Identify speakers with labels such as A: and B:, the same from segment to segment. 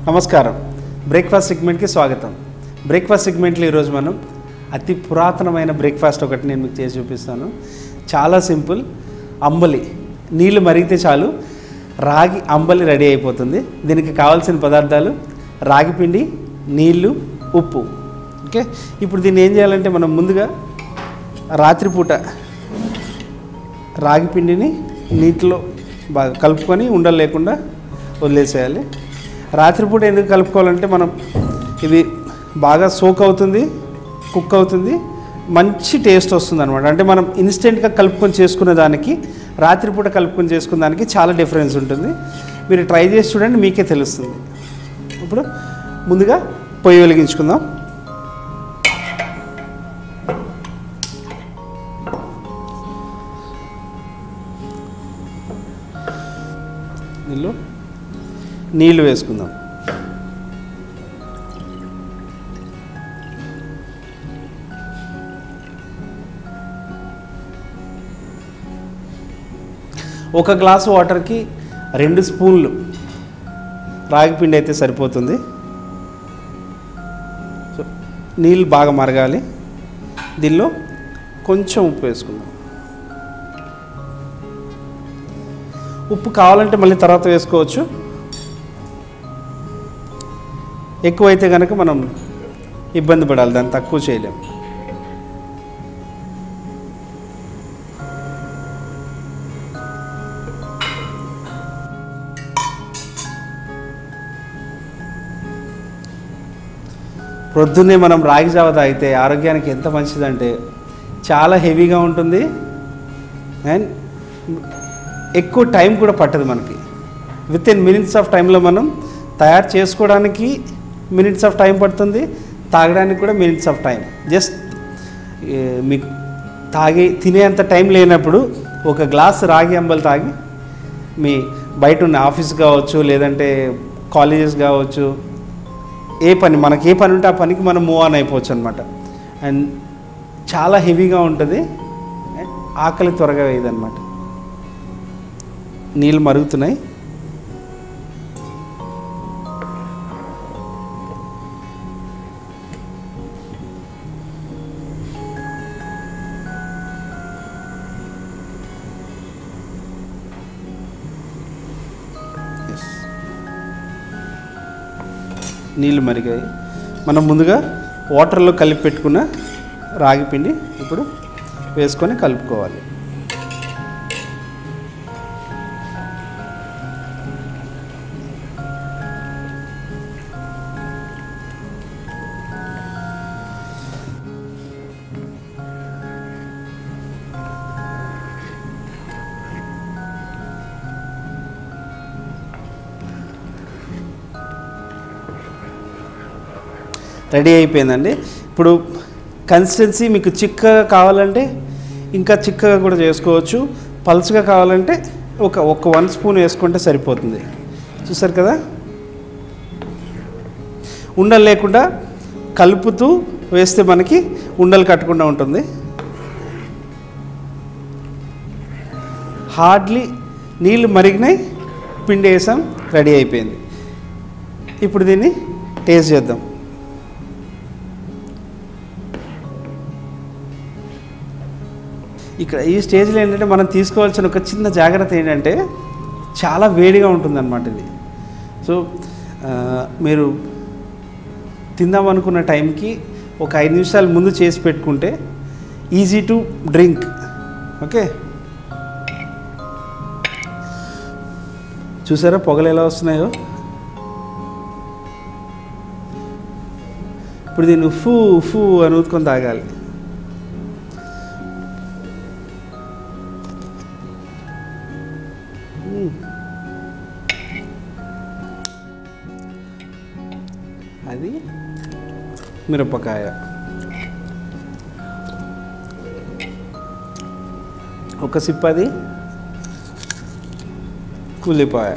A: నమస్కారం బ్రేక్ఫాస్ట్ సెగ్మెంట్కి స్వాగతం బ్రేక్ఫాస్ట్ సెగ్మెంట్లో ఈరోజు మనం అతి పురాతనమైన బ్రేక్ఫాస్ట్ ఒకటి నేను మీకు చేసి చూపిస్తాను చాలా సింపుల్ అంబలి నీళ్ళు మరిగితే చాలు రాగి అంబలి రెడీ అయిపోతుంది దీనికి కావాల్సిన పదార్థాలు రాగి పిండి నీళ్ళు ఉప్పు ఓకే ఇప్పుడు దీన్ని ఏం చేయాలంటే మనం ముందుగా రాత్రిపూట రాగి పిండిని నీటిలో బాగా కలుపుకొని ఉండలు లేకుండా వదిలేసేయాలి రాత్రిపూట ఎందుకు కలుపుకోవాలంటే మనం ఇది బాగా సోక్ అవుతుంది కుక్ అవుతుంది మంచి టేస్ట్ వస్తుంది అనమాట అంటే మనం ఇన్స్టెంట్గా కలుపుకొని చేసుకునే దానికి రాత్రిపూట కలుపుకొని చేసుకునే దానికి చాలా డిఫరెన్స్ ఉంటుంది మీరు ట్రై చేసి చూడండి మీకే తెలుస్తుంది ఇప్పుడు ముందుగా పొయ్యి వెలిగించుకుందాం నీళ్ళు నీళ్ళు వేసుకుందాం ఒక గ్లాసు వాటర్కి రెండు స్పూన్లు రాగి పిండి అయితే సరిపోతుంది సో నీళ్ళు బాగా మరగాలి దీనిలో కొంచెం ఉప్పు వేసుకుందాం ఉప్పు కావాలంటే మళ్ళీ తర్వాత వేసుకోవచ్చు ఎక్కువైతే కనుక మనం ఇబ్బంది పడాలి దాన్ని తక్కువ చేయలేం ప్రొద్దున్నే మనం రాగి జావ తాగితే ఆరోగ్యానికి ఎంత మంచిదంటే చాలా హెవీగా ఉంటుంది అండ్ ఎక్కువ టైం కూడా పట్టదు మనకి విత్ ఇన్ మినిట్స్ ఆఫ్ టైంలో మనం తయారు చేసుకోవడానికి మినిట్స్ ఆఫ్ టైం పడుతుంది తాగడానికి కూడా మినిట్స్ ఆఫ్ టైం జస్ట్ మీకు తాగి తినేంత టైం లేనప్పుడు ఒక గ్లాస్ రాగి అంబలు తాగి మీ బయట ఉన్న ఆఫీస్ కావచ్చు లేదంటే కాలేజెస్ కావచ్చు ఏ పని మనకి ఏ పని ఉంటే ఆ పనికి మనం మూవ్ ఆన్ అయిపోవచ్చు అనమాట అండ్ చాలా హెవీగా ఉంటుంది అండ్ ఆకలి త్వరగా వేయదన్నమాట నీళ్ళు మరుగుతున్నాయి Yes. నీళ్ళు మరిగాయి మనం ముందుగా వాటర్లో కలిపి పెట్టుకున్న రాగి పిండి ఇప్పుడు వేసుకొని కలుపుకోవాలి రెడీ అయిపోయిందండి ఇప్పుడు కన్సిస్టెన్సీ మీకు చిక్కగా కావాలంటే ఇంకా చిక్కగా కూడా చేసుకోవచ్చు పల్చగా కావాలంటే ఒక ఒక వన్ స్పూన్ వేసుకుంటే సరిపోతుంది చూసారు కదా ఉండలు లేకుండా కలుపుతూ వేస్తే మనకి ఉండలు కట్టకుండా ఉంటుంది హార్డ్లీ నీళ్ళు మరిగినాయి పిండి వేసాం రెడీ అయిపోయింది ఇప్పుడు దీన్ని టేస్ట్ చేద్దాం ఇక్కడ ఈ స్టేజ్లో ఏంటంటే మనం తీసుకోవాల్సిన ఒక చిన్న జాగ్రత్త ఏంటంటే చాలా వేడిగా ఉంటుందన్నమాట ఇది సో ఆ, మీరు తిందాం అనుకున్న టైంకి ఒక ఐదు నిమిషాలు ముందు చేసి పెట్టుకుంటే ఈజీ టు డ్రింక్ ఓకే చూసారా పొగలు ఎలా వస్తున్నాయో ఇప్పుడు దీన్ని ఉఫ్ఫు ఉఫ్ఫు అని ఊదుకొని తాగాలి అది మిరపకాయ ఒక సిప్ అది ఉల్లిపాయ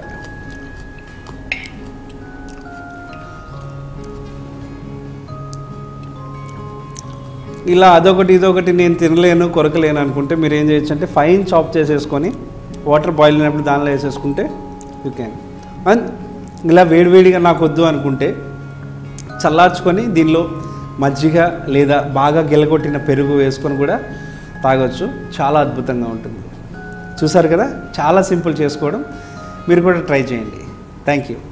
A: ఇలా అదొకటి ఇదొకటి నేను తినలేను కొరకలేను అనుకుంటే మీరు ఏం చేయొచ్చు అంటే ఫైన్ చాప్ చేసేసుకొని వాటర్ బాయిల్ అయినప్పుడు దానిలో వేసేసుకుంటే యూ క్యాన్ అండ్ ఇలా వేడివేడిగా నాకు వద్దు అనుకుంటే చల్లార్చుకొని దీనిలో మజ్జిగ లేదా బాగా గెలగొట్టిన పెరుగు వేసుకొని కూడా తాగొచ్చు చాలా అద్భుతంగా ఉంటుంది చూసారు కదా చాలా సింపుల్ చేసుకోవడం మీరు కూడా ట్రై చేయండి థ్యాంక్ యూ